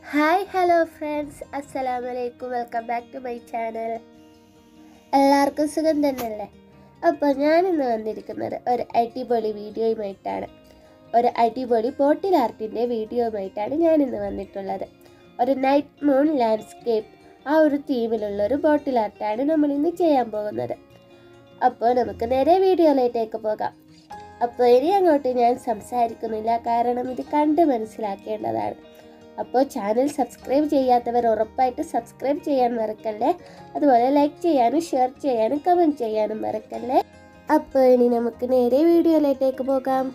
hi hello friends അസ്സലാമു അലൈക്കും welcome back to my channel എല്ലാവർക്കും സുഖം തന്നെയല്ലേ അപ്പോൾ ഞാനിന്ന് വന്നിരിക്കുന്നത് ഒരു അടിപൊളി വീഡിയോയുമായിട്ടാണ് ഒരു അടിപൊളി ബോട്ടിൽ ആർട്ടിൻ്റെ വീഡിയോയുമായിട്ടാണ് ഞാനിന്ന് വന്നിട്ടുള്ളത് ഒരു നൈറ്റ് മൂൺ ലാൻഡ്സ്കേപ്പ് ആ ഒരു തീമിലുള്ള ഒരു ബോട്ടിൽ ആർട്ടാണ് നമ്മൾ ഇന്ന് ചെയ്യാൻ പോകുന്നത് അപ്പോൾ നമുക്ക് നേരെ വീഡിയോയിലേക്ക് പോകാം അപ്പോൾ ഇനി അങ്ങോട്ട് ഞാൻ സംസാരിക്കുന്നില്ല കാരണം ഇത് കണ്ട് മനസ്സിലാക്കേണ്ടതാണ് അപ്പോൾ ചാനൽ സബ്സ്ക്രൈബ് ചെയ്യാത്തവർ ഉറപ്പായിട്ട് സബ്സ്ക്രൈബ് ചെയ്യാൻ മറക്കല്ലേ അതുപോലെ ലൈക്ക് ചെയ്യാനും ഷെയർ ചെയ്യാനും കമൻറ്റ് ചെയ്യാനും മറക്കല്ലേ അപ്പോൾ ഇനി നമുക്ക് നേരെ വീഡിയോയിലേക്ക് പോകാം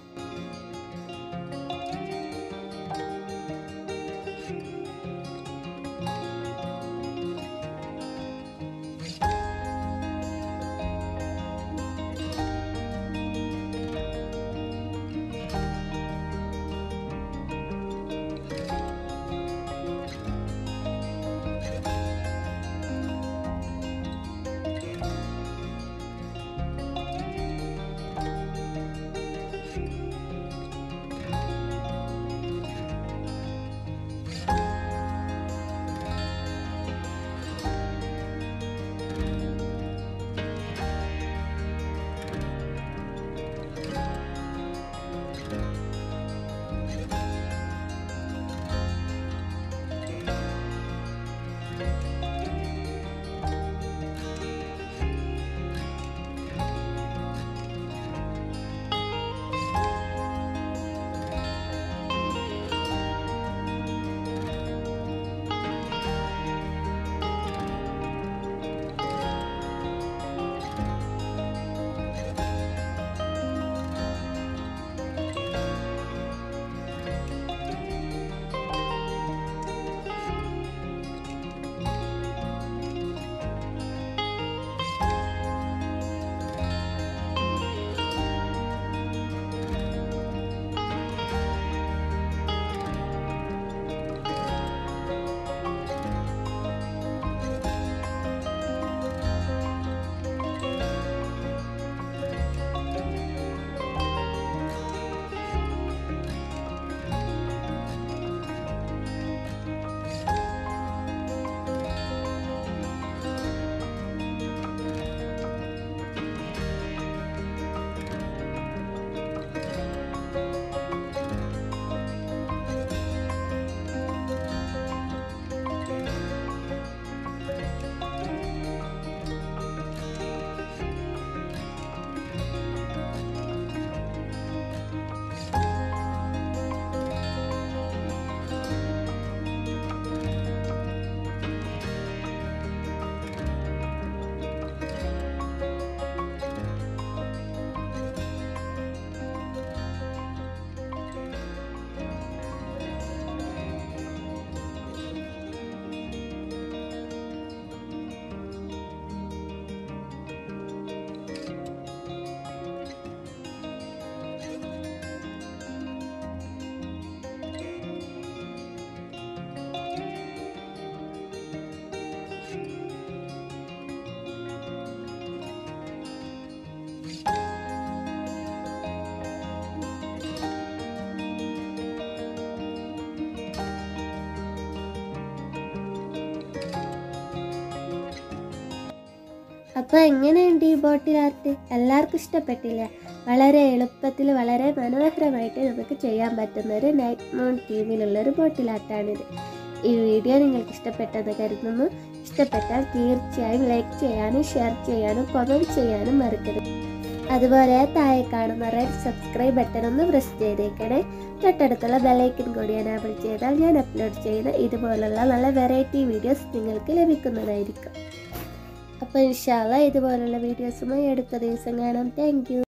അപ്പോൾ എങ്ങനെയുണ്ട് ഈ ബോട്ടിൽ ആർട്ട് എല്ലാവർക്കും ഇഷ്ടപ്പെട്ടില്ല വളരെ എളുപ്പത്തിൽ വളരെ മനോഹരമായിട്ട് നമുക്ക് ചെയ്യാൻ പറ്റുന്ന ഒരു നൈറ്റ് മൂൺ തീമിലുള്ള ഒരു ബോട്ടിൽ ആർട്ടാണിത് ഈ വീഡിയോ നിങ്ങൾക്ക് ഇഷ്ടപ്പെട്ടെന്ന് കരുതുന്നു ഇഷ്ടപ്പെട്ടാൽ തീർച്ചയായും ലൈക്ക് ചെയ്യാനും ഷെയർ ചെയ്യാനും കമൻറ്റ് ചെയ്യാനും മറക്കരുത് അതുപോലെ താഴെ കാണുന്ന റെഡ് സബ്സ്ക്രൈബ് ബട്ടൺ ഒന്ന് പ്രസ് ചെയ്തേക്കണേ തൊട്ടടുത്തുള്ള ബെലൈക്കൻ കൂടി എനാബിൾ ചെയ്താൽ ഞാൻ അപ്ലോഡ് ചെയ്യുന്ന ഇതുപോലുള്ള നല്ല വെറൈറ്റി വീഡിയോസ് നിങ്ങൾക്ക് ലഭിക്കുന്നതായിരിക്കും അപ്പോൾ ഇൻഷാല്ല ഇതുപോലുള്ള വീഡിയോസുമായി അടുത്ത ദിവസം കാണാം താങ്ക്